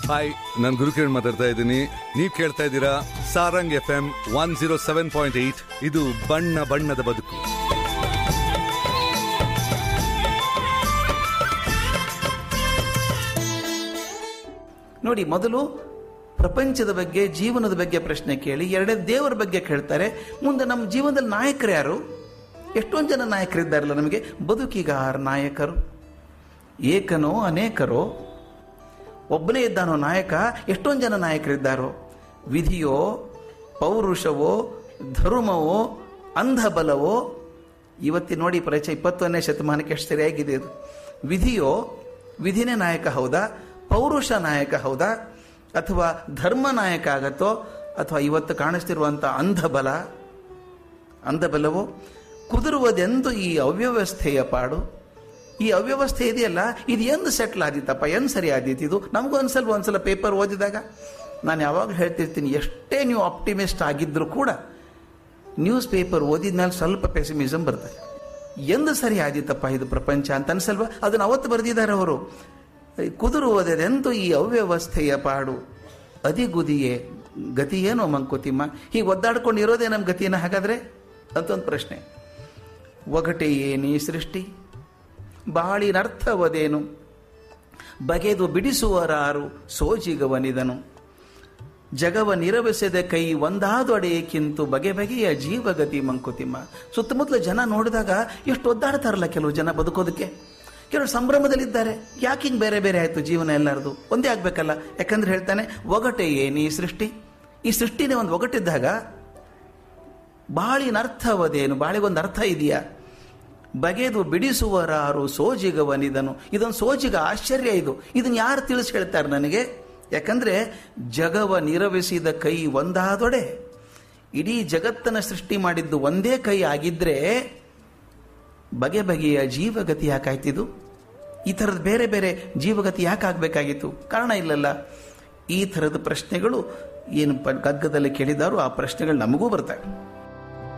hi ನಾನು ಗುರುಕಿರಣ್ ಮಾತಾಡ್ತಾ ಇದ್ದೀನಿ ನೀವು ಕೇಳ್ತಾ ಇದ್ದೀರಾ Sarang F M one zero seven point eight ಇದು ಬಣ್ಣ ಬಣ್ಣದ ಬದುಕು ನೋಡಿ ಮೊದಲು ಪ್ರಪಂಚದ ಬಗ್ಗೆ ಜೀವನದ ಬಗ್ಗೆ ಪ್ರಶ್ನೆ ಕೇಳಿ ಎರಡೇ ದೇವರ ಬಗ್ಗೆ ಕೇಳ್ತಾರೆ ಮುಂದೆ ನಮ್ಮ ಜೀವನದಲ್ಲಿ ನಾಯಕರು ಯಾರು ಎಷ್ಟೊಂದು ಜನ ನಾಯಕರಿದ್ದಾರಲ್ಲ ನಮಗೆ ಬದುಕಿಗಾರ ನಾಯಕರು ಏಕನೋ ಅನೇಕರೋ ಒಬ್ಬನೇ ಇದ್ದಾನೋ ನಾಯಕ ಎಷ್ಟೊಂದು ಜನ ನಾಯಕರಿದ್ದಾರೋ ವಿಧಿಯೋ ಪೌರುಷವೋ ಧರ್ಮವೋ ಅಂಧಬಲವೋ ಇವತ್ತಿ ನೋಡಿ ಪರಿಚಯ ಇಪ್ಪತ್ತೊಂದನೇ ಶತಮಾನಕ್ಕೆ ಎಷ್ಟು ಸರಿಯಾಗಿದೆ ಇದು ವಿಧಿಯೋ ವಿಧಿನೇ ನಾಯಕ ಹೌದಾ ಪೌರುಷ ನಾಯಕ ಹೌದಾ ಅಥವಾ ಧರ್ಮ ನಾಯಕ ಆಗತ್ತೋ ಅಥವಾ ಇವತ್ತು ಕಾಣಿಸ್ತಿರುವಂಥ ಅಂಧಬಲ ಅಂಧಬಲವೋ ಕುದುರುವುದೆಂದು ಈ ಅವ್ಯವಸ್ಥೆಯ ಪಾಡು ಈ ಅವ್ಯವಸ್ಥೆ ಇದೆಯಲ್ಲ ಇದು ಎಂದು ಸೆಟ್ಲ್ ಆದಿತ್ತಪ್ಪ ಎಂದು ಸರಿ ಆದೀತು ಇದು ನಮಗೂ ಒಂದ್ಸಲ ಒಂದ್ಸಲ ಪೇಪರ್ ಓದಿದಾಗ ನಾನು ಯಾವಾಗ ಹೇಳ್ತಿರ್ತೀನಿ ಎಷ್ಟೇ ನೀವು ಆಪ್ಟಿಮಿಸ್ಟ್ ಆಗಿದ್ದರೂ ಕೂಡ ನ್ಯೂಸ್ ಪೇಪರ್ ಓದಿದ್ಮೇಲೆ ಸ್ವಲ್ಪ ಪೆಸಿಮಿಸಮ್ ಬರ್ತದೆ ಎಂದು ಸರಿ ಆದಿತ್ತಪ್ಪ ಇದು ಪ್ರಪಂಚ ಅಂತ ಅನ್ಸಲ್ವಾ ಅದನ್ನು ಅವತ್ತು ಬರೆದಿದ್ದಾರೆ ಅವರು ಕುದುರುವುದೆಂದು ಈ ಅವ್ಯವಸ್ಥೆಯ ಪಾಡು ಅದಿಗುದಿಯೇ ಗತಿ ಏನೋ ಮಂಕುತಿಮ್ಮ ಹೀಗೆ ಒದ್ದಾಡ್ಕೊಂಡು ಇರೋದೇ ನಮ್ಮ ಗತಿನ ಹಾಗಾದ್ರೆ ಅಂತ ಒಂದು ಪ್ರಶ್ನೆ ಒಗಟೆ ಏನೀ ಸೃಷ್ಟಿ ಬಾಳಿನರ್ಥವದೇನು ಬಗೆದು ಬಿಡಿಸುವರಾರು ಸೋಜಿಗವನಿದನು ಜಗವ ನಿರವೆಸೆದ ಕೈ ಒಂದಾದೊಡೆಯಕ್ಕಿಂತು ಬಗೆ ಬಗೆಯ ಜೀವಗತಿ ಮಂಕುತಿಮ್ಮ ಸುತ್ತಮುತ್ತಲ ಜನ ನೋಡಿದಾಗ ಎಷ್ಟು ಒದ್ದಾಡ್ತಾರಲ್ಲ ಕೆಲವು ಜನ ಬದುಕೋದಕ್ಕೆ ಕೆಲವರು ಸಂಭ್ರಮದಲ್ಲಿದ್ದಾರೆ ಯಾಕೆ ಹಿಂಗೆ ಬೇರೆ ಬೇರೆ ಆಯಿತು ಜೀವನ ಎಲ್ಲರದು ಒಂದೇ ಆಗ್ಬೇಕಲ್ಲ ಯಾಕಂದ್ರೆ ಹೇಳ್ತಾನೆ ಒಗಟೆ ಏನು ಈ ಸೃಷ್ಟಿ ಈ ಸೃಷ್ಟಿನೇ ಒಂದು ಒಗಟಿದ್ದಾಗ ಬಾಳಿನ ಅರ್ಥವದೇನು ಬಾಳಿಗೊಂದು ಅರ್ಥ ಇದೆಯಾ ಬಗೆದು ಬಿಡಿಸುವರಾರು ಸೋಜಿಗವನಿದನು ಇದೊಂದು ಸೋಜಿಗ ಆಶ್ಚರ್ಯ ಇದು ಇದನ್ನು ಯಾರು ತಿಳಿಸಿ ಹೇಳ್ತಾರೆ ನನಗೆ ಯಾಕಂದ್ರೆ ಜಗವ ನಿರವಿಸಿದ ಕೈ ಒಂದಾದೊಡೆ ಇಡೀ ಜಗತ್ತನ್ನ ಸೃಷ್ಟಿ ಮಾಡಿದ್ದು ಒಂದೇ ಕೈ ಆಗಿದ್ರೆ ಬಗೆ ಬಗೆಯ ಜೀವಗತಿ ಯಾಕಾಯ್ತಿದು ಈ ಥರದ ಬೇರೆ ಬೇರೆ ಜೀವಗತಿ ಯಾಕೆ ಆಗಬೇಕಾಗಿತ್ತು ಕಾರಣ ಇಲ್ಲಲ್ಲ ಈ ಥರದ ಪ್ರಶ್ನೆಗಳು ಏನು ಪ ಗಗ್ಗದಲ್ಲಿ ಕೇಳಿದಾರೋ ಆ ಪ್ರಶ್ನೆಗಳು ನಮಗೂ ಬರ್ತವೆ